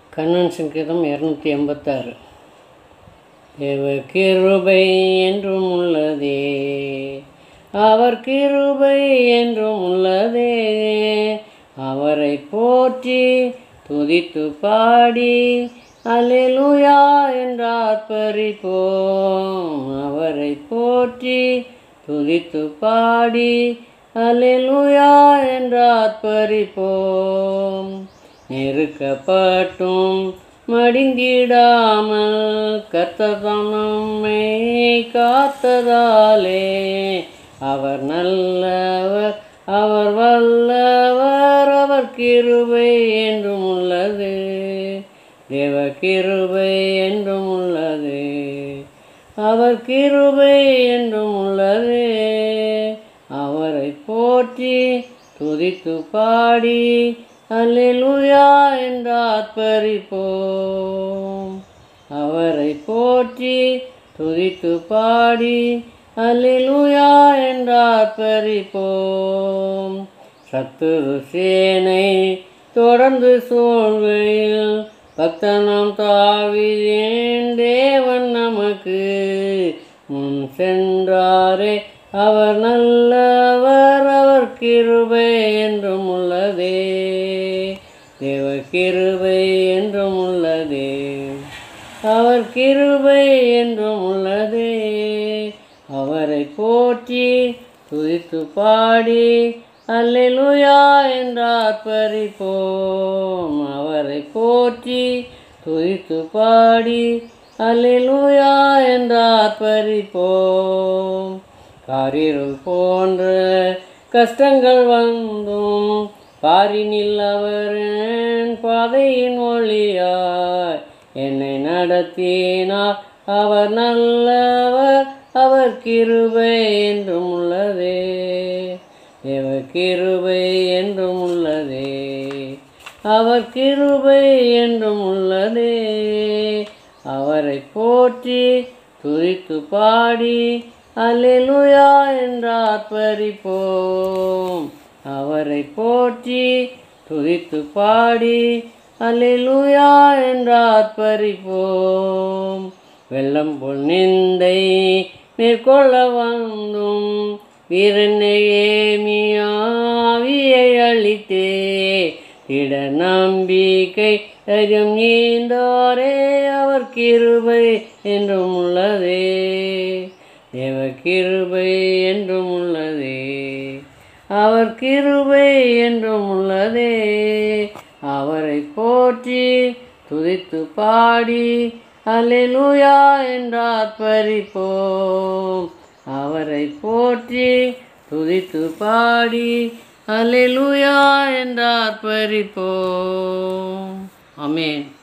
கண்ணன் சங்கீதம் இரநூத்தி எண்பத்தாறு தேவ கிருபை என்றும் உள்ளதே அவர் கிருபை என்றும் உள்ளதே அவரை போற்றி துதித்து பாடி அல்லேலூயா என்றார்ப்பரிப்போம் அவரை போற்றி துதித்து பாடி அல்லேலூயா என்றார்ப்பரிப்போம் நெருக்கப்பட்டும் மடிந்திடாமல் கத்ததம் நம்மை காத்ததாலே அவர் நல்லவர் அவர் வல்லவர் அவர் கிருபை என்றும் உள்ளது தேவ கிருபை என்றும் உள்ளது அவர் கிருபை என்றும் உள்ளது அவரை போற்றி துதித்து பாடி அல்லேலூயா என்றார்ப்பரிப்போம் அவரை போற்றி துதித்து பாடி அல்லேலூயா என்றார்ப்பரிப்போம் சத்துரு சேனை தொடர்ந்து சூழ்வையில் பக்தனம் தாவிதேன் தேவன் நமக்கு முன் சென்றாரே அவர் நல்லவர் அவர் கிருபை என்றும் உள்ளதே தேவ கிருபை என்றும் உள்ளதே அவர் கிருபை என்றும் உள்ளதே அவரை போற்றி துதித்து பாடி அல்லேலூயா என்றார்ப்பரிப்போம் அவரை போற்றி துதித்து பாடி அல்லேலூயா என்றார்ப்பரிப்போம் காரிருள் போன்ற கஷ்டங்கள் வந்தும் பாரினில் அவரின் பாதையின் ஒளியாய் என்னை நடத்தினார் அவர் நல்லவர் அவர் கிருபை என்றும் உள்ளதே தேவ கிருபை என்றும் உள்ளதே அவர் கிருபை என்றும் உள்ளதே அவரை போற்றி துதித்து பாடி அல்லேலூயா என்றார்ப்பரிப்போம் அவரை போற்றி துதித்து பாடி அல்லேலூயா என்றார்ப்பரிப்போம் வெள்ளம் போல் நிந்தை மேற்கொள்ள வந்தும் வீரனையேமியாவியை அளித்தே திட நம்பிக்கை தைரியம் நீந்தோரே அவர் கிருபை என்றும் உள்ளதே தேவ கிருபை என்றும் உள்ளதே அவர் கிருபை என்றும் உள்ளதே அவரை போற்றி துதித்து பாடி அல்லேலூயா என்றார்ப்பரிப்போம் அவரை போற்றி துதித்து பாடி அல்லேலூயா என்றார்ப்பரிப்போம் அமேன்